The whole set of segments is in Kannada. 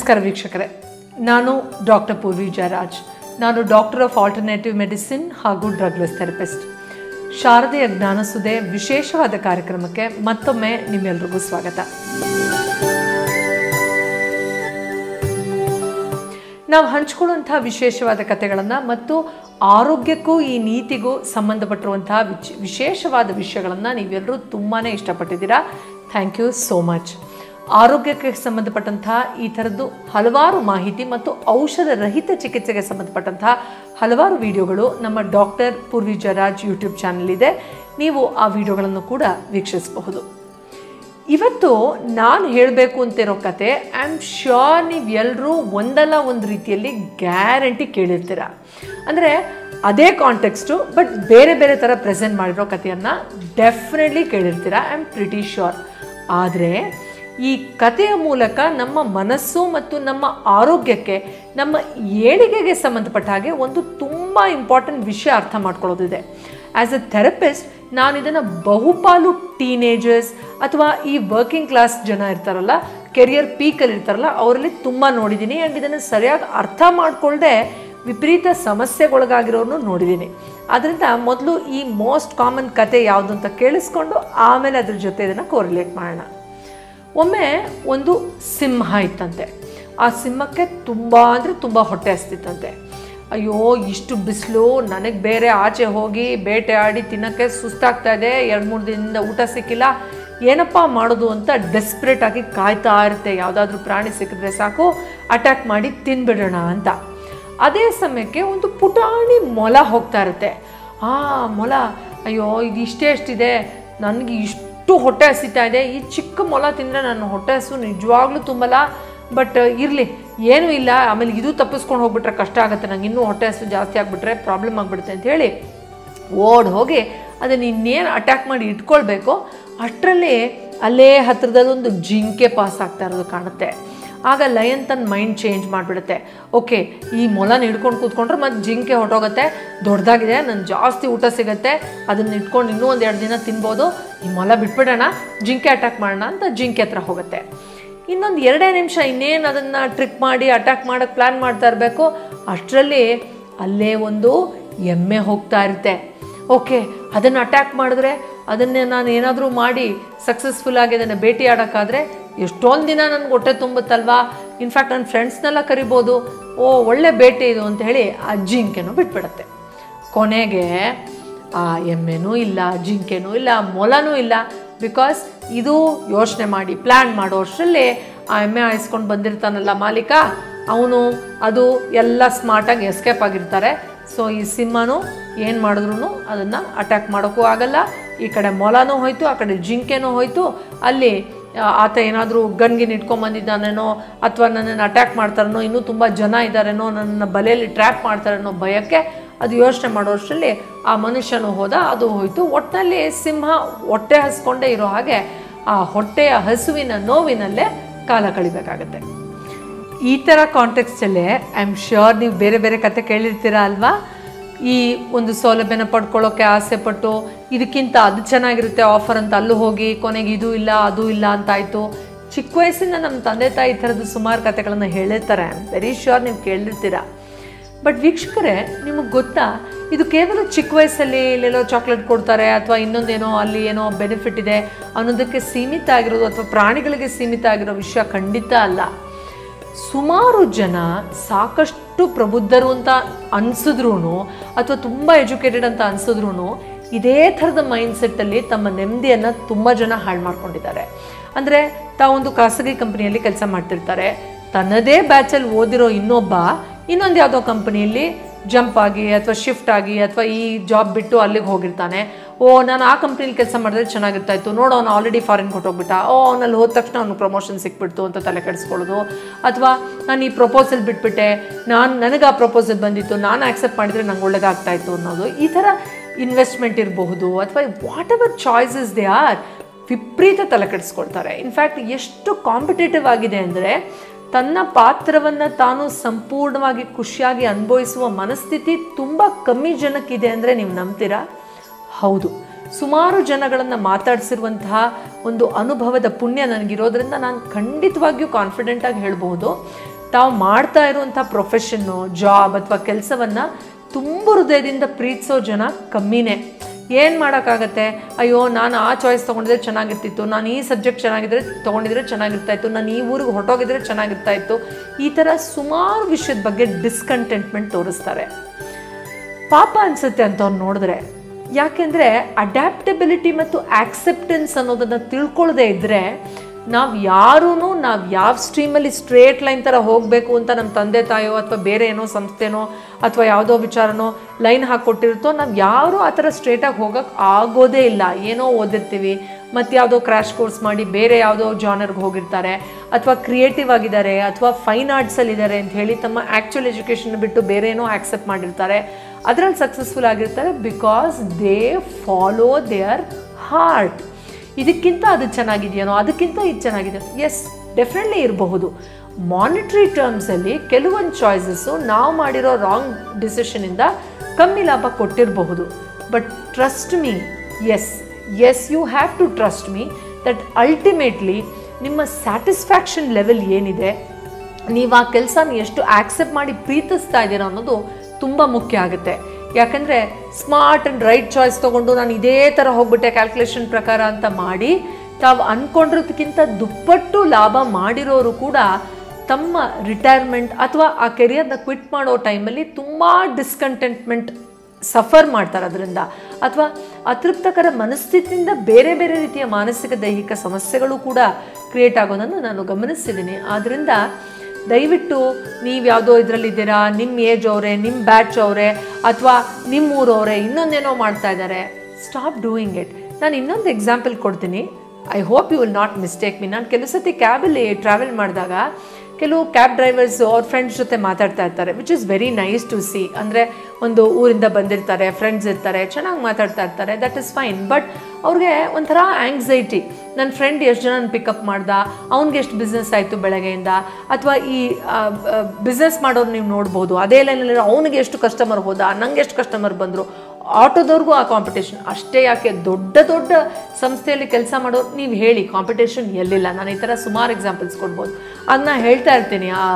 ನಮಸ್ಕಾರ ವೀಕ್ಷಕರೇ ನಾನು ಡಾಕ್ಟರ್ ಪೂರ್ವಿ ಜಯರಾಜ್ ನಾನು ಡಾಕ್ಟರ್ ಆಫ್ ಆಲ್ಟರ್ನೇಟಿವ್ ಮೆಡಿಸಿನ್ ಹಾಗೂ ಡ್ರಗ್ಲೆಸ್ ಥೆರಪಿಸ್ಟ್ ಶಾರದೆಯ ಜ್ಞಾನಸುದೆ ವಿಶೇಷವಾದ ಕಾರ್ಯಕ್ರಮಕ್ಕೆ ಮತ್ತೊಮ್ಮೆ ನಿಮ್ಮೆಲ್ರಿಗೂ ಸ್ವಾಗತ ನಾವು ಹಂಚ್ಕೊಳ್ಳುವಂತಹ ವಿಶೇಷವಾದ ಕಥೆಗಳನ್ನು ಮತ್ತು ಆರೋಗ್ಯಕ್ಕೂ ಈ ನೀತಿಗೂ ಸಂಬಂಧಪಟ್ಟಿರುವಂತಹ ವಿಚ್ ವಿಶೇಷವಾದ ವಿಷಯಗಳನ್ನು ನೀವೆಲ್ಲರೂ ತುಂಬಾ ಇಷ್ಟಪಟ್ಟಿದ್ದೀರಾ ಥ್ಯಾಂಕ್ ಯು ಸೋ ಮಚ್ ಆರೋಗ್ಯಕ್ಕೆ ಸಂಬಂಧಪಟ್ಟಂತಹ ಈ ಥರದ್ದು ಹಲವಾರು ಮಾಹಿತಿ ಮತ್ತು ಔಷಧ ರಹಿತ ಚಿಕಿತ್ಸೆಗೆ ಸಂಬಂಧಪಟ್ಟಂತಹ ಹಲವಾರು ವಿಡಿಯೋಗಳು ನಮ್ಮ doctor Poorvi Jaraj YouTube channel ಇದೆ ನೀವು ಆ ವಿಡಿಯೋಗಳನ್ನು ಕೂಡ ವೀಕ್ಷಿಸಬಹುದು ಇವತ್ತು ನಾನು ಹೇಳಬೇಕು ಅಂತಿರೋ ಕತೆ ಐ ಆಮ್ ಶ್ಯೂರ್ ನೀವು ಎಲ್ಲರೂ ಒಂದಲ್ಲ ಒಂದು ರೀತಿಯಲ್ಲಿ ಗ್ಯಾರಂಟಿ ಕೇಳಿರ್ತೀರ ಅಂದರೆ ಅದೇ ಕಾಂಟೆಕ್ಸ್ಟು ಬಟ್ ಬೇರೆ ಬೇರೆ ಥರ ಪ್ರೆಸೆಂಟ್ ಮಾಡಿರೋ ಕಥೆಯನ್ನು ಡೆಫಿನೆಟ್ಲಿ ಕೇಳಿರ್ತೀರ ಐ ಆಮ್ ಪ್ರಿಟಿ ಶ್ಯೂರ್ ಆದರೆ ಈ ಕಥೆಯ ಮೂಲಕ ನಮ್ಮ ಮನಸ್ಸು ಮತ್ತು ನಮ್ಮ ಆರೋಗ್ಯಕ್ಕೆ ನಮ್ಮ ಏಳಿಗೆಗೆ ಸಂಬಂಧಪಟ್ಟ ಹಾಗೆ ಒಂದು ತುಂಬ ಇಂಪಾರ್ಟೆಂಟ್ ವಿಷಯ ಅರ್ಥ ಮಾಡ್ಕೊಳ್ಳೋದಿದೆ ಆ್ಯಸ್ ಎ ಥೆರಪಿಸ್ಟ್ ನಾನು ಇದನ್ನು ಬಹುಪಾಲು ಟೀನೇಜರ್ಸ್ ಅಥವಾ ಈ ವರ್ಕಿಂಗ್ ಕ್ಲಾಸ್ ಜನ ಇರ್ತಾರಲ್ಲ ಕೆರಿಯರ್ ಪೀಕಲ್ಲಿ ಇರ್ತಾರಲ್ಲ ಅವರಲ್ಲಿ ತುಂಬ ನೋಡಿದ್ದೀನಿ ಆ್ಯಂಡ್ ಇದನ್ನು ಸರಿಯಾಗಿ ಅರ್ಥ ಮಾಡ್ಕೊಳ್ಳದೆ ವಿಪರೀತ ಸಮಸ್ಯೆಗೊಳಗಾಗಿರೋನು ನೋಡಿದ್ದೀನಿ ಅದರಿಂದ ಮೊದಲು ಈ ಮೋಸ್ಟ್ ಕಾಮನ್ ಕತೆ ಯಾವುದು ಅಂತ ಕೇಳಿಸ್ಕೊಂಡು ಆಮೇಲೆ ಅದ್ರ ಜೊತೆ ಇದನ್ನು ಕೋರಿಲೇಟ್ ಮಾಡೋಣ ಒಮ್ಮೆ ಒಂದು ಸಿಂಹ ಇತ್ತಂತೆ ಆ ಸಿಂಹಕ್ಕೆ ತುಂಬ ಅಂದರೆ ತುಂಬ ಹೊಟ್ಟೆ ಹಸ್ತಿತ್ತಂತೆ ಅಯ್ಯೋ ಇಷ್ಟು ಬಿಸಿಲು ನನಗೆ ಬೇರೆ ಆಚೆ ಹೋಗಿ ಬೇಟೆ ಆಡಿ ತಿನ್ನೋಕ್ಕೆ ಸುಸ್ತಾಗ್ತಾ ಇದೆ ಎರಡು ಮೂರು ದಿನದಿಂದ ಊಟ ಸಿಕ್ಕಿಲ್ಲ ಏನಪ್ಪ ಮಾಡೋದು ಅಂತ ಡೆಸ್ಪ್ರೇಟ್ ಆಗಿ ಕಾಯ್ತಾ ಇರುತ್ತೆ ಯಾವುದಾದ್ರೂ ಪ್ರಾಣಿ ಸಿಕ್ಕಿದ್ರೆ ಸಾಕು ಅಟ್ಯಾಕ್ ಮಾಡಿ ತಿನ್ಬಿಡೋಣ ಅಂತ ಅದೇ ಸಮಯಕ್ಕೆ ಒಂದು ಪುಟಾಣಿ ಮೊಲ ಹೋಗ್ತಾ ಇರುತ್ತೆ ಆ ಮೊಲ ಅಯ್ಯೋ ಇದು ಇಷ್ಟೇ ಎಷ್ಟಿದೆ ನನಗೆ ಇಷ್ಟು ಹೊಟ್ಟೆ ಹಸಿತಾ ಇದೆ ಈ ಚಿಕ್ಕ ಮೊಲ ತಿಂದರೆ ನನ್ನ ಹೊಟ್ಟೆ ಹಸು ನಿಜವಾಗ್ಲೂ ತುಂಬಲ್ಲ ಬಟ್ ಇರಲಿ ಏನೂ ಇಲ್ಲ ಆಮೇಲೆ ಇದು ತಪ್ಪಿಸ್ಕೊಂಡು ಹೋಗ್ಬಿಟ್ರೆ ಕಷ್ಟ ಆಗುತ್ತೆ ನಂಗೆ ಇನ್ನೂ ಹೊಟ್ಟೆ ಹಸು ಜಾಸ್ತಿ ಆಗಿಬಿಟ್ರೆ ಪ್ರಾಬ್ಲಮ್ ಆಗಿಬಿಡುತ್ತೆ ಅಂತ ಹೇಳಿ ಓಡ್ ಹೋಗಿ ಅದನ್ನು ಇನ್ನೇನು ಅಟ್ಯಾಕ್ ಮಾಡಿ ಇಟ್ಕೊಳ್ಬೇಕು ಅಷ್ಟರಲ್ಲಿ ಅಲ್ಲೇ ಹತ್ರದಲ್ಲಿ ಒಂದು ಜಿಂಕೆ ಪಾಸ್ ಆಗ್ತಾ ಇರೋದು ಕಾಣುತ್ತೆ ಆಗ ಲಯನ್ ತನ್ನ ಮೈಂಡ್ ಚೇಂಜ್ ಮಾಡಿಬಿಡುತ್ತೆ ಓಕೆ ಈ ಮೊಲನ ಹಿಡ್ಕೊಂಡು ಕೂತ್ಕೊಂಡ್ರೆ ಮತ್ತು ಜಿಂಕೆ ಹೊಟ್ಟೋಗುತ್ತೆ ದೊಡ್ಡದಾಗಿದೆ ನನ್ನ ಜಾಸ್ತಿ ಊಟ ಸಿಗುತ್ತೆ ಅದನ್ನು ಇಟ್ಕೊಂಡು ಇನ್ನೂ ಒಂದು ಎರಡು ದಿನ ತಿನ್ಬೋದು ಈ ಮೊಲ ಬಿಟ್ಬಿಡೋಣ ಜಿಂಕೆ ಅಟ್ಯಾಕ್ ಮಾಡೋಣ ಅಂತ ಜಿಂಕೆ ಹತ್ರ ಹೋಗುತ್ತೆ ಇನ್ನೊಂದು ಎರಡೇ ನಿಮಿಷ ಇನ್ನೇನು ಅದನ್ನು ಟ್ರಿಕ್ ಮಾಡಿ ಅಟ್ಯಾಕ್ ಮಾಡೋಕ್ಕೆ ಪ್ಲ್ಯಾನ್ ಮಾಡ್ತಾ ಇರಬೇಕು ಅಷ್ಟರಲ್ಲಿ ಅಲ್ಲೇ ಒಂದು ಎಮ್ಮೆ ಹೋಗ್ತಾ ಇರುತ್ತೆ ಓಕೆ ಅದನ್ನು ಅಟ್ಯಾಕ್ ಮಾಡಿದ್ರೆ ಅದನ್ನೇ ನಾನು ಏನಾದರೂ ಮಾಡಿ ಸಕ್ಸಸ್ಫುಲ್ ಆಗಿ ಅದನ್ನು ಭೇಟಿ ಆಡೋಕ್ಕಾದ್ರೆ ಎಷ್ಟೊಂದು ದಿನ ನನಗೆ ಹೊಟ್ಟೆ ತುಂಬುತ್ತಲ್ವಾ ಇನ್ಫ್ಯಾಕ್ಟ್ ನನ್ನ ಫ್ರೆಂಡ್ಸ್ನೆಲ್ಲ ಕರಿಬೋದು ಓ ಒಳ್ಳೆ ಭೇಟಿ ಇದು ಅಂತ ಹೇಳಿ ಆ ಜಿಂಕೆನೂ ಬಿಟ್ಬಿಡತ್ತೆ ಕೊನೆಗೆ ಆ ಎಮ್ಮೆನೂ ಇಲ್ಲ ಜಿಂಕೆನೂ ಇಲ್ಲ ಮೊಲನೂ ಇಲ್ಲ ಬಿಕಾಸ್ ಇದು ಯೋಚನೆ ಮಾಡಿ ಪ್ಲ್ಯಾನ್ ಮಾಡೋ ಅಷ್ಟರಲ್ಲಿ ಆ ಎಮ್ಮೆ ಹಾಯಿಸ್ಕೊಂಡು ಬಂದಿರ್ತಾನಲ್ಲ ಮಾಲೀಕ ಅವನು ಅದು ಎಲ್ಲ ಸ್ಮಾರ್ಟಾಗಿ ಎಸ್ಕೇಪ್ ಆಗಿರ್ತಾರೆ ಸೊ ಈ ಸಿಂಹನೂ ಏನು ಮಾಡಿದ್ರು ಅದನ್ನು ಅಟ್ಯಾಕ್ ಮಾಡೋಕ್ಕೂ ಆಗಲ್ಲ ಈ ಕಡೆ ಮೊಲನೂ ಹೋಯ್ತು ಆ ಕಡೆ ಜಿಂಕೆನೂ ಹೋಯ್ತು ಅಲ್ಲಿ ಆತ ಏನಾದರೂ ಗನ್ಗಿನ್ ಇಟ್ಕೊಂಬಂದಿದ್ದಾನೇನೋ ಅಥವಾ ನನ್ನನ್ನು ಅಟ್ಯಾಕ್ ಮಾಡ್ತಾರೇನೋ ಇನ್ನೂ ತುಂಬ ಜನ ಇದ್ದಾರೇನೋ ನನ್ನ ಬಲೆಯಲ್ಲಿ ಟ್ರ್ಯಾಪ್ ಮಾಡ್ತಾರೇನೋ ಭಯಕ್ಕೆ ಅದು ಯೋಚನೆ ಮಾಡೋಷ್ಟರಲ್ಲಿ ಆ ಮನುಷ್ಯನು ಹೋದ ಅದು ಹೋಯಿತು ಒಟ್ಟಿನಲ್ಲಿ ಸಿಂಹ ಹೊಟ್ಟೆ ಹಸ್ಕೊಂಡೇ ಇರೋ ಹಾಗೆ ಆ ಹೊಟ್ಟೆಯ ಹಸುವಿನ ನೋವಿನಲ್ಲೇ ಕಾಲ ಕಳಿಬೇಕಾಗತ್ತೆ ಈ ಥರ ಕಾಂಟೆಕ್ಸ್ಟಲ್ಲೇ ಐ ಆಮ್ ಶ್ಯೂರ್ ನೀವು ಬೇರೆ ಬೇರೆ ಕತೆ ಕೇಳಿರ್ತೀರ ಅಲ್ವಾ ಈ ಒಂದು ಸೌಲಭ್ಯನ ಪಡ್ಕೊಳ್ಳೋಕ್ಕೆ ಆಸೆ ಪಟ್ಟು ಇದಕ್ಕಿಂತ ಅದು ಚೆನ್ನಾಗಿರುತ್ತೆ ಆಫರ್ ಅಂತ ಅಲ್ಲೂ ಹೋಗಿ ಕೊನೆಗೆ ಇದು ಇಲ್ಲ ಅದು ಇಲ್ಲ ಅಂತಾಯಿತು ಚಿಕ್ಕ ವಯಸ್ಸಿಂದ ನಮ್ಮ ತಂದೆ ತಾಯಿ ಈ ಥರದ್ದು ಸುಮಾರು ಕತೆಗಳನ್ನು ಹೇಳಿರ್ತಾರೆ ಐ ಆಮ್ ವೆರಿ ಶ್ಯೂರ್ ನೀವು ಕೇಳಿರ್ತೀರ ಬಟ್ ವೀಕ್ಷಕರೇ ನಿಮಗೆ ಗೊತ್ತಾ ಇದು ಕೇವಲ ಚಿಕ್ಕ ವಯಸ್ಸಲ್ಲಿ ಇಲ್ಲೆಲ್ಲೋ ಚಾಕ್ಲೇಟ್ ಕೊಡ್ತಾರೆ ಅಥವಾ ಇನ್ನೊಂದೇನೋ ಅಲ್ಲಿ ಏನೋ ಬೆನಿಫಿಟ್ ಇದೆ ಅನ್ನೋದಕ್ಕೆ ಸೀಮಿತ ಆಗಿರೋದು ಅಥವಾ ಪ್ರಾಣಿಗಳಿಗೆ ಸೀಮಿತ ಆಗಿರೋ ವಿಷಯ ಖಂಡಿತ ಅಲ್ಲ ಸುಮಾರು ಜನ ಸಾಕಷ್ಟು ಪ್ರಬುದ್ಧರು ಅಂತ ಅನಿಸಿದ್ರೂ ಅಥವಾ ತುಂಬ ಎಜುಕೇಟೆಡ್ ಅಂತ ಅನಿಸಿದ್ರೂ ಇದೇ ಥರದ ಮೈಂಡ್ಸೆಟ್ಟಲ್ಲಿ ತಮ್ಮ ನೆಮ್ಮದಿಯನ್ನು ತುಂಬ ಜನ ಹಾಳು ಮಾಡ್ಕೊಂಡಿದ್ದಾರೆ ಅಂದರೆ ತಾವೊಂದು ಖಾಸಗಿ ಕಂಪ್ನಿಯಲ್ಲಿ ಕೆಲಸ ಮಾಡ್ತಿರ್ತಾರೆ ತನ್ನದೇ ಬ್ಯಾಚಲ್ಲಿ ಓದಿರೋ ಇನ್ನೊಬ್ಬ ಇನ್ನೊಂದು ಯಾವುದೋ ಕಂಪ್ನಿಯಲ್ಲಿ ಜಂಪ್ ಆಗಿ ಅಥವಾ ಶಿಫ್ಟ್ ಆಗಿ ಅಥವಾ ಈ ಜಾಬ್ ಬಿಟ್ಟು ಅಲ್ಲಿಗೆ ಹೋಗಿರ್ತಾನೆ ಓ ನಾನು ಆ ಕಂಪ್ನಿಲಿ ಕೆಲಸ ಮಾಡಿದ್ರೆ ಚೆನ್ನಾಗಿರ್ತಾ ಇತ್ತು ನೋಡು ಅವನು ಆಲ್ರೆಡಿ ಫಾರಿನ್ ಕೊಟ್ಟೋಗ್ಬಿಟ್ಟ ಓ ಅವನಲ್ಲಿ ಹೋದ ತಕ್ಷಣ ಅವ್ನು ಪ್ರಮೋಷನ್ ಸಿಕ್ಬಿಡ್ತು ಅಂತ ತಲೆ ಕೆಡಿಸ್ಕೊಳ್ಳೋದು ಅಥವಾ ನಾನು ಈ ಪ್ರಪೋಸಲ್ ಬಿಟ್ಬಿಟ್ಟೆ ನಾನು ನನಗೆ ಆ ಪ್ರಪೋಸಲ್ ಬಂದಿತ್ತು ನಾನು ಆಕ್ಸೆಪ್ಟ್ ಮಾಡಿದರೆ ನಂಗೆ ಒಳ್ಳೇದಾಗ್ತಾ ಇತ್ತು ಅನ್ನೋದು ಈ ಥರ ಇನ್ವೆಸ್ಟ್ಮೆಂಟ್ ಇರಬಹುದು ಅಥವಾ whatever choices they are ವಿಪರೀತ ತಲೆ ಕೆಡಿಸ್ಕೊಳ್ತಾರೆ ಇನ್ಫ್ಯಾಕ್ಟ್ ಎಷ್ಟು ಕಾಂಪಿಟೇಟಿವ್ ಆಗಿದೆ ಅಂದರೆ ತನ್ನ ಪಾತ್ರವನ್ನು ತಾನು ಸಂಪೂರ್ಣವಾಗಿ ಖುಷಿಯಾಗಿ ಅನುಭವಿಸುವ ಮನಸ್ಥಿತಿ ತುಂಬ ಕಮ್ಮಿ ಜನಕ್ಕಿದೆ ಅಂದರೆ ನೀವು ನಂಬ್ತೀರಾ ಹೌದು ಸುಮಾರು ಜನಗಳನ್ನು ಮಾತಾಡಿಸಿರುವಂತಹ ಒಂದು ಅನುಭವದ ಪುಣ್ಯ ನನಗಿರೋದ್ರಿಂದ ನಾನು ಖಂಡಿತವಾಗಿಯೂ ಕಾನ್ಫಿಡೆಂಟಾಗಿ ಹೇಳ್ಬೋದು ತಾವು ಮಾಡ್ತಾ ಇರುವಂಥ ಪ್ರೊಫೆಷನ್ನು ಜಾಬ್ ಅಥವಾ ಕೆಲಸವನ್ನು ತುಂಬ ಹೃದಯದಿಂದ ಪ್ರೀತಿಸೋ ಜನ ಕಮ್ಮಿನೇ ಏನು ಮಾಡೋಕ್ಕಾಗತ್ತೆ ಅಯ್ಯೋ ನಾನು ಆ ಚಾಯ್ಸ್ ತೊಗೊಂಡಿದ್ರೆ ಚೆನ್ನಾಗಿರ್ತಿತ್ತು ನಾನು ಈ ಸಬ್ಜೆಕ್ಟ್ ಚೆನ್ನಾಗಿದ್ರೆ ತೊಗೊಂಡಿದ್ರೆ ಚೆನ್ನಾಗಿರ್ತಾ ಇತ್ತು ನಾನು ಈ ಊರಿಗೆ ಹೊರಟೋಗಿದ್ರೆ ಚೆನ್ನಾಗಿರ್ತಾ ಇತ್ತು ಈ ಥರ ಸುಮಾರು ವಿಷಯದ ಬಗ್ಗೆ ಡಿಸ್ಕಂಟೆಂಟ್ಮೆಂಟ್ ತೋರಿಸ್ತಾರೆ ಪಾಪ ಅನಿಸುತ್ತೆ ಅಂತವ್ರು ನೋಡಿದ್ರೆ ಯಾಕೆಂದರೆ ಅಡ್ಯಾಪ್ಟಬಿಲಿಟಿ ಮತ್ತು ಆಕ್ಸೆಪ್ಟೆನ್ಸ್ ಅನ್ನೋದನ್ನು ತಿಳ್ಕೊಳ್ಳದೆ ಇದ್ದರೆ ನಾವು ಯಾರೂ ನಾವು ಯಾವ ಸ್ಟ್ರೀಮಲ್ಲಿ ಸ್ಟ್ರೇಟ್ ಲೈನ್ ಥರ ಹೋಗಬೇಕು ಅಂತ ನಮ್ಮ ತಂದೆ ತಾಯೋ ಅಥವಾ ಬೇರೆ ಏನೋ ಸಂಸ್ಥೆನೋ ಅಥವಾ ಯಾವುದೋ ವಿಚಾರನೋ ಲೈನ್ ಹಾಕ್ಕೊಟ್ಟಿರುತ್ತೋ ನಾವು ಯಾರೂ ಆ ಥರ ಸ್ಟ್ರೇಟಾಗಿ ಹೋಗೋಕ್ಕೆ ಆಗೋದೇ ಇಲ್ಲ ಏನೋ ಓದಿರ್ತೀವಿ ಮತ್ತು ಯಾವುದೋ ಕ್ರ್ಯಾಶ್ ಕೋರ್ಸ್ ಮಾಡಿ ಬೇರೆ ಯಾವುದೋ ಜಾನರ್ಗೆ ಹೋಗಿರ್ತಾರೆ ಅಥವಾ ಕ್ರಿಯೇಟಿವ್ ಆಗಿದ್ದಾರೆ ಅಥವಾ ಫೈನ್ ಆರ್ಟ್ಸಲ್ಲಿದ್ದಾರೆ ಅಂತ ಹೇಳಿ ತಮ್ಮ ಆ್ಯಕ್ಚುಯಲ್ ಎಜುಕೇಷನ್ ಬಿಟ್ಟು ಬೇರೆ ಏನೋ ಆಕ್ಸೆಪ್ಟ್ ಮಾಡಿರ್ತಾರೆ ಅದರಲ್ಲಿ ಸಕ್ಸಸ್ಫುಲ್ ಆಗಿರ್ತಾರೆ because they follow their heart ಇದಕ್ಕಿಂತ ಅದು ಚೆನ್ನಾಗಿದೆಯೇನೋ ಅದಕ್ಕಿಂತ ಇದು ಚೆನ್ನಾಗಿದೆ ಎಸ್ ಡೆಫಿನೆಟ್ಲಿ ಇರಬಹುದು ಮಾನಿಟ್ರಿ ಟರ್ಮ್ಸಲ್ಲಿ ಕೆಲವೊಂದು ಚಾಯ್ಸಸ್ಸು ನಾವು ಮಾಡಿರೋ ರಾಂಗ್ ಡಿಸಿಷನಿಂದ ಕಮ್ಮಿ ಲಾಭ ಕೊಟ್ಟಿರಬಹುದು but trust me yes yes you have to trust me that ultimately ನಿಮ್ಮ ಸ್ಯಾಟಿಸ್ಫ್ಯಾಕ್ಷನ್ ಲೆವೆಲ್ ಏನಿದೆ ನೀವು ಆ ಕೆಲಸನ ಎಷ್ಟು ಆಕ್ಸೆಪ್ಟ್ ಮಾಡಿ ಪ್ರೀತಿಸ್ತಾ ಇದ್ದೀರಾ ಅನ್ನೋದು ತುಂಬ ಮುಖ್ಯ ಆಗುತ್ತೆ ಯಾಕಂದರೆ ಸ್ಮಾರ್ಟ್ ಆ್ಯಂಡ್ ರೈಟ್ ಚಾಯ್ಸ್ ತೊಗೊಂಡು ನಾನು ಇದೇ ಥರ ಹೋಗ್ಬಿಟ್ಟೆ ಕ್ಯಾಲ್ಕುಲೇಷನ್ ಪ್ರಕಾರ ಅಂತ ಮಾಡಿ ತಾವು ಅಂದ್ಕೊಂಡಿರೋದಕ್ಕಿಂತ ದುಪ್ಪಟ್ಟು ಲಾಭ ಮಾಡಿರೋರು ಕೂಡ ತಮ್ಮ ರಿಟೈರ್ಮೆಂಟ್ ಅಥವಾ ಆ ಕೆರಿಯರ್ನ ಕ್ವಿಟ್ ಮಾಡೋ ಟೈಮಲ್ಲಿ ತುಂಬ ಡಿಸ್ಕಂಟೆಂಟ್ಮೆಂಟ್ ಸಫರ್ ಮಾಡ್ತಾರೆ ಅದರಿಂದ ಅಥವಾ ಅತೃಪ್ತಕರ ಮನಸ್ಥಿತಿಯಿಂದ ಬೇರೆ ಬೇರೆ ರೀತಿಯ ಮಾನಸಿಕ ದೈಹಿಕ ಸಮಸ್ಯೆಗಳು ಕೂಡ ಕ್ರಿಯೇಟ್ ಆಗೋದನ್ನು ನಾನು ಗಮನಿಸಿದ್ದೀನಿ ಆದ್ದರಿಂದ ದಯವಿಟ್ಟು ನೀವು ಯಾವುದೋ ಇದರಲ್ಲಿದ್ದೀರಾ ನಿಮ್ಮ ಏಜ್ ಅವರೇ ನಿಮ್ಮ ಬ್ಯಾಚ್ ಅವರೇ ಅಥವಾ ನಿಮ್ಮ ಊರವರೇ ಇನ್ನೊಂದೇನೋ ಮಾಡ್ತಾ ಇದ್ದಾರೆ ಸ್ಟಾಪ್ ಡೂಯಿಂಗ್ ಇಟ್ ನಾನು ಇನ್ನೊಂದು ಎಕ್ಸಾಂಪಲ್ ಕೊಡ್ತೀನಿ I hope you will not mistake me ನಾನು ಕೆಲವು ಸತಿ ಕ್ಯಾಬಲ್ಲಿ ಟ್ರಾವೆಲ್ ಮಾಡಿದಾಗ ಕೆಲವು ಕ್ಯಾಬ್ ಡ್ರೈವರ್ಸ್ ಅವ್ರ ಫ್ರೆಂಡ್ಸ್ ಜೊತೆ ಮಾತಾಡ್ತಾ ಇರ್ತಾರೆ which is very nice to see ಅಂದರೆ ಒಂದು ಊರಿಂದ ಬಂದಿರ್ತಾರೆ ಫ್ರೆಂಡ್ಸ್ ಇರ್ತಾರೆ ಚೆನ್ನಾಗಿ ಮಾತಾಡ್ತಾ ಇರ್ತಾರೆ ದಟ್ ಇಸ್ ಫೈನ್ ಬಟ್ ಅವ್ರಿಗೆ ಒಂಥರ ಆ್ಯಂಗ್ಸೈಟಿ ನನ್ನ ಫ್ರೆಂಡ್ ಎಷ್ಟು ಜನ ಪಿಕಪ್ ಮಾಡ್ದ ಅವ್ನಿಗೆ ಎಷ್ಟು ಬಿಸ್ನೆಸ್ ಆಯಿತು ಬೆಳಗ್ಗೆಯಿಂದ ಅಥವಾ ಈ ಬಿಸ್ನೆಸ್ ಮಾಡೋರು ನೀವು ನೋಡ್ಬೋದು ಅದೇ ಲೈನಲ್ಲಿ ಅವ್ನಿಗೆ ಎಷ್ಟು ಕಸ್ಟಮರ್ ಹೋದ ನಂಗೆ ಎಷ್ಟು ಕಸ್ಟಮರ್ ಬಂದರು ಆಟೋದವ್ರಿಗೂ ಆ ಕಾಂಪಿಟೇಷನ್ ಅಷ್ಟೇ ಯಾಕೆ ದೊಡ್ಡ ದೊಡ್ಡ ಸಂಸ್ಥೆಯಲ್ಲಿ ಕೆಲಸ ಮಾಡೋರು ನೀವು ಹೇಳಿ ಕಾಂಪಿಟೇಷನ್ ಎಲ್ಲಿಲ್ಲ ನಾನು ಈ ಥರ ಸುಮಾರು ಎಕ್ಸಾಂಪಲ್ಸ್ ಕೊಡ್ಬೋದು ಅದನ್ನ ಹೇಳ್ತಾ ಇರ್ತೀನಿ ಆ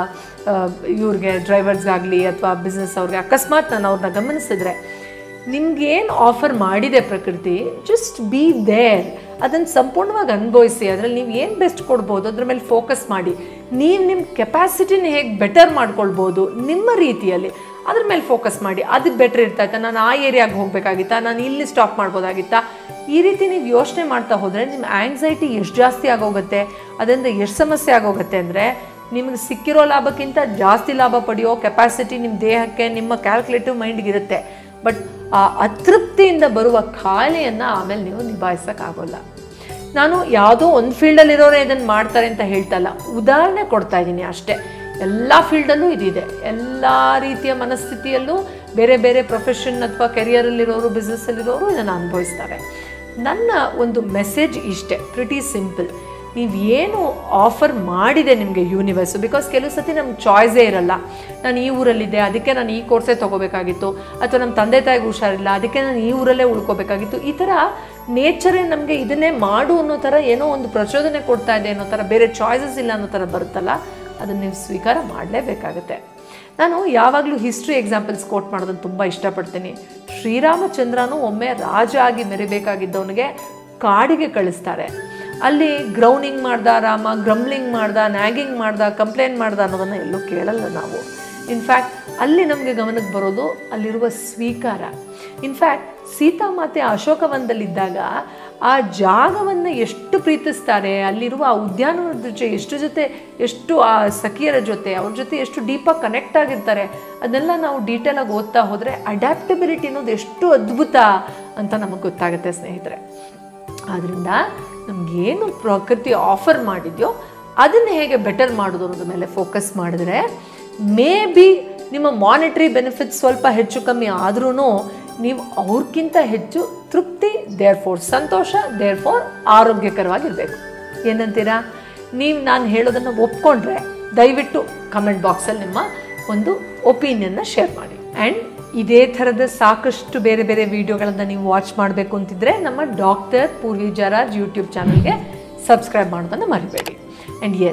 ಇವ್ರಿಗೆ ಡ್ರೈವರ್ಸ್ಗಾಗಲಿ ಅಥವಾ ಬಿಸ್ನೆಸ್ ಅವ್ರಿಗೆ ಅಕಸ್ಮಾತ್ ನಾನು ಅವ್ರನ್ನ ಗಮನಿಸಿದ್ರೆ ನಿಮ್ಗೇನು ಆಫರ್ ಮಾಡಿದೆ ಪ್ರಕೃತಿ ಜಸ್ಟ್ ಬಿ ದೇರ್ ಅದನ್ನು ಸಂಪೂರ್ಣವಾಗಿ ಅನುಭವಿಸಿ ಅದರಲ್ಲಿ ನೀವು ಏನು ಬೆಸ್ಟ್ ಕೊಡ್ಬೋದು ಅದ್ರ ಮೇಲೆ ಫೋಕಸ್ ಮಾಡಿ ನೀವು ನಿಮ್ಮ ಕೆಪಾಸಿಟಿನ ಹೇಗೆ ಬೆಟರ್ ಮಾಡ್ಕೊಳ್ಬೋದು ನಿಮ್ಮ ರೀತಿಯಲ್ಲಿ ಅದ್ರ ಮೇಲೆ ಫೋಕಸ್ ಮಾಡಿ ಅದು ಬೆಟರ್ ಇರ್ತಾಯ್ತಾ ನಾನು ಆ ಏರಿಯಾಗೆ ಹೋಗಬೇಕಾಗಿತ್ತಾ ನಾನು ಇಲ್ಲಿ ಸ್ಟಾಪ್ ಮಾಡ್ಬೋದಾಗಿತ್ತಾ ಈ ರೀತಿ ನೀವು ಯೋಚನೆ ಮಾಡ್ತಾ ಹೋದರೆ ನಿಮ್ಮ ಆ್ಯಂಗ್ಸೈಟಿ ಎಷ್ಟು ಜಾಸ್ತಿ ಆಗೋಗುತ್ತೆ ಅದರಿಂದ ಎಷ್ಟು ಸಮಸ್ಯೆ ಆಗೋಗುತ್ತೆ ಅಂದರೆ ನಿಮಗೆ ಸಿಕ್ಕಿರೋ ಲಾಭಕ್ಕಿಂತ ಜಾಸ್ತಿ ಲಾಭ ಪಡೆಯೋ ಕೆಪಾಸಿಟಿ ನಿಮ್ಮ ದೇಹಕ್ಕೆ ನಿಮ್ಮ ಕ್ಯಾಲ್ಕುಲೇಟಿವ್ ಮೈಂಡ್ಗೆ ಇರುತ್ತೆ ಬಟ್ ಆ ಅತೃಪ್ತಿಯಿಂದ ಬರುವ ಖಾಲಿಯನ್ನು ಆಮೇಲೆ ನೀವು ನಿಭಾಯಿಸೋಕ್ಕಾಗೋಲ್ಲ ನಾನು ಯಾವುದೋ ಒಂದು ಫೀಲ್ಡಲ್ಲಿರೋರೇ ಇದನ್ನು ಮಾಡ್ತಾರೆ ಅಂತ ಹೇಳ್ತಾ ಇಲ್ಲ ಉದಾಹರಣೆ ಕೊಡ್ತಾ ಇದ್ದೀನಿ ಅಷ್ಟೇ ಎಲ್ಲ ಫೀಲ್ಡಲ್ಲೂ ಇದಿದೆ ಎಲ್ಲ ರೀತಿಯ ಮನಸ್ಥಿತಿಯಲ್ಲೂ ಬೇರೆ ಬೇರೆ ಪ್ರೊಫೆಷನ್ ಅಥವಾ ಕೆರಿಯರಲ್ಲಿರೋರು ಬಿಸ್ನೆಸ್ಸಲ್ಲಿರೋರು ಇದನ್ನು ಅನುಭವಿಸ್ತಾರೆ ನನ್ನ ಒಂದು ಮೆಸೇಜ್ ಇಷ್ಟೇ ಪ್ರಿಟಿ ಸಿಂಪಲ್ ನೀವು ಏನು ಆಫರ್ ಮಾಡಿದೆ ನಿಮಗೆ ಯೂನಿವರ್ಸು ಬಿಕಾಸ್ ಕೆಲವು ಸತಿ ನಮ್ಗೆ ಚಾಯ್ಸೇ ಇರಲ್ಲ ನಾನು ಈ ಊರಲ್ಲಿದ್ದೆ ಅದಕ್ಕೆ ನಾನು ಈ ಕೋರ್ಸೇ ತೊಗೋಬೇಕಾಗಿತ್ತು ಅಥವಾ ನಮ್ಮ ತಂದೆ ತಾಯಿಗೆ ಹುಷಾರಿಲ್ಲ ಅದಕ್ಕೆ ನಾನು ಈ ಊರಲ್ಲೇ ಉಳ್ಕೋಬೇಕಾಗಿತ್ತು ಈ ಥರ ನೇಚರೇ ನಮಗೆ ಇದನ್ನೇ ಮಾಡು ಅನ್ನೋ ಥರ ಏನೋ ಒಂದು ಪ್ರಚೋದನೆ ಕೊಡ್ತಾ ಇದೆ ಅನ್ನೋ ಥರ ಬೇರೆ ಚಾಯ್ಸಸ್ ಇಲ್ಲ ಅನ್ನೋ ಥರ ಬರುತ್ತಲ್ಲ ಅದನ್ನು ನೀವು ಸ್ವೀಕಾರ ಮಾಡಲೇಬೇಕಾಗುತ್ತೆ ನಾನು ಯಾವಾಗಲೂ ಹಿಸ್ಟ್ರಿ ಎಕ್ಸಾಂಪಲ್ಸ್ ಕೋಟ್ ಮಾಡೋದನ್ನು ತುಂಬ ಇಷ್ಟಪಡ್ತೀನಿ ಶ್ರೀರಾಮಚಂದ್ರನು ಒಮ್ಮೆ ರಾಜ ಆಗಿ ಮೆರಿಬೇಕಾಗಿದ್ದವನಿಗೆ ಕಾಡಿಗೆ ಕಳಿಸ್ತಾರೆ ಅಲ್ಲಿ ಗ್ರೌಂಡಿಂಗ್ ಮಾಡ್ದ ರಾಮ ಗ್ರಮ್ಲಿಂಗ್ ಮಾಡ್ದ ನ್ಯಾಗಿಂಗ್ ಮಾಡ್ದ ಕಂಪ್ಲೇಂಟ್ ಮಾಡ್ದ ಅನ್ನೋದನ್ನು ಎಲ್ಲೂ ಕೇಳಲ್ಲ ನಾವು ಇನ್ಫ್ಯಾಕ್ಟ್ ಅಲ್ಲಿ ನಮಗೆ ಗಮನಕ್ಕೆ ಬರೋದು ಅಲ್ಲಿರುವ ಸ್ವೀಕಾರ ಇನ್ಫ್ಯಾಕ್ಟ್ ಸೀತಾಮಾತೆ ಅಶೋಕವನದಲ್ಲಿದ್ದಾಗ ಆ ಜಾಗವನ್ನು ಎಷ್ಟು ಪ್ರೀತಿಸ್ತಾರೆ ಅಲ್ಲಿರುವ ಆ ಉದ್ಯಾನವನದ ಜೊತೆ ಎಷ್ಟು ಜೊತೆ ಎಷ್ಟು ಆ ಸಖಿಯರ ಜೊತೆ ಅವ್ರ ಜೊತೆ ಎಷ್ಟು ಡೀಪಾಗಿ ಕನೆಕ್ಟ್ ಆಗಿರ್ತಾರೆ ಅದನ್ನೆಲ್ಲ ನಾವು ಡೀಟೇಲಾಗಿ ಓದ್ತಾ ಹೋದರೆ ಅಡ್ಯಾಪ್ಟಬಿಲಿಟಿ ಅನ್ನೋದು ಎಷ್ಟು ಅದ್ಭುತ ಅಂತ ನಮಗೆ ಗೊತ್ತಾಗುತ್ತೆ ಸ್ನೇಹಿತರೆ ಆದ್ದರಿಂದ ನಮಗೇನು ಪ್ರಕೃತಿ ಆಫರ್ ಮಾಡಿದೆಯೋ ಅದನ್ನು ಹೇಗೆ ಬೆಟರ್ ಮಾಡೋದು ಅನ್ನೋದ್ರ ಮೇಲೆ ಫೋಕಸ್ ಮಾಡಿದ್ರೆ ಮೇ ಬಿ ನಿಮ್ಮ ಮಾನಿಟ್ರಿ ಬೆನಿಫಿಟ್ಸ್ ಸ್ವಲ್ಪ ಹೆಚ್ಚು ಕಮ್ಮಿ ಆದ್ರೂ ನೀವು ಅವ್ರಿಗಿಂತ ಹೆಚ್ಚು ತೃಪ್ತಿ ದೇರ್ ಫೋರ್ ಸಂತೋಷ ದೇರ್ ಫೋರ್ ಆರೋಗ್ಯಕರವಾಗಿರಬೇಕು ಏನಂತೀರಾ ನೀವು ನಾನು ಹೇಳೋದನ್ನು ಒಪ್ಕೊಂಡ್ರೆ ದಯವಿಟ್ಟು ಕಮೆಂಟ್ ಬಾಕ್ಸಲ್ಲಿ ನಿಮ್ಮ ಒಂದು ಒಪಿನಿಯನ್ನ ಶೇರ್ ಮಾಡಿ ಆ್ಯಂಡ್ ಇದೇ ಥರದ ಸಾಕಷ್ಟು ಬೇರೆ ಬೇರೆ ವಿಡಿಯೋಗಳನ್ನು ನೀವು ವಾಚ್ ಮಾಡಬೇಕು ಅಂತಿದ್ರೆ ನಮ್ಮ ಡಾಕ್ಟರ್ ಪೂರ್ವಿ ಜರಾಜ್ ಯೂಟ್ಯೂಬ್ ಚಾನಲ್ಗೆ ಸಬ್ಸ್ಕ್ರೈಬ್ ಮಾಡೋದನ್ನು ಮರಿಬೇಡಿ ಆ್ಯಂಡ್ ಎಸ್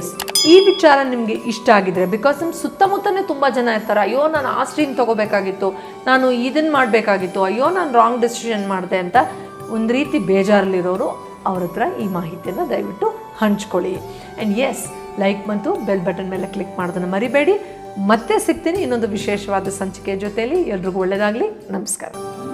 ಈ ವಿಚಾರ ನಿಮಗೆ ಇಷ್ಟ ಆಗಿದ್ರೆ ಬಿಕಾಸ್ ನಮ್ಮ ಸುತ್ತಮುತ್ತನೇ ತುಂಬ ಜನ ಇರ್ತಾರೆ ಅಯ್ಯೋ ನಾನು ಆ ಸ್ಟ್ರೀಮ್ ತೊಗೋಬೇಕಾಗಿತ್ತು ನಾನು ಇದನ್ನು ಮಾಡಬೇಕಾಗಿತ್ತು ಅಯ್ಯೋ ನಾನು ರಾಂಗ್ ಡಿಸಿಷನ್ ಮಾಡಿದೆ ಅಂತ ಒಂದು ರೀತಿ ಬೇಜಾರಲ್ಲಿರೋರು ಅವ್ರ ಹತ್ರ ಈ ಮಾಹಿತಿಯನ್ನು ದಯವಿಟ್ಟು ಹಂಚ್ಕೊಳ್ಳಿ ಆ್ಯಂಡ್ ಎಸ್ ಲೈಕ್ ಮತ್ತು ಬೆಲ್ ಬಟನ್ ಮೇಲೆ ಕ್ಲಿಕ್ ಮಾಡೋದನ್ನು ಮರಿಬೇಡಿ ಮತ್ತೆ ಸಿಗ್ತೀನಿ ಇನ್ನೊಂದು ವಿಶೇಷವಾದ ಸಂಚಿಕೆಯ ಜೊತೆಯಲ್ಲಿ ಎಲ್ರಿಗೂ ಒಳ್ಳೆಯದಾಗಲಿ ನಮಸ್ಕಾರ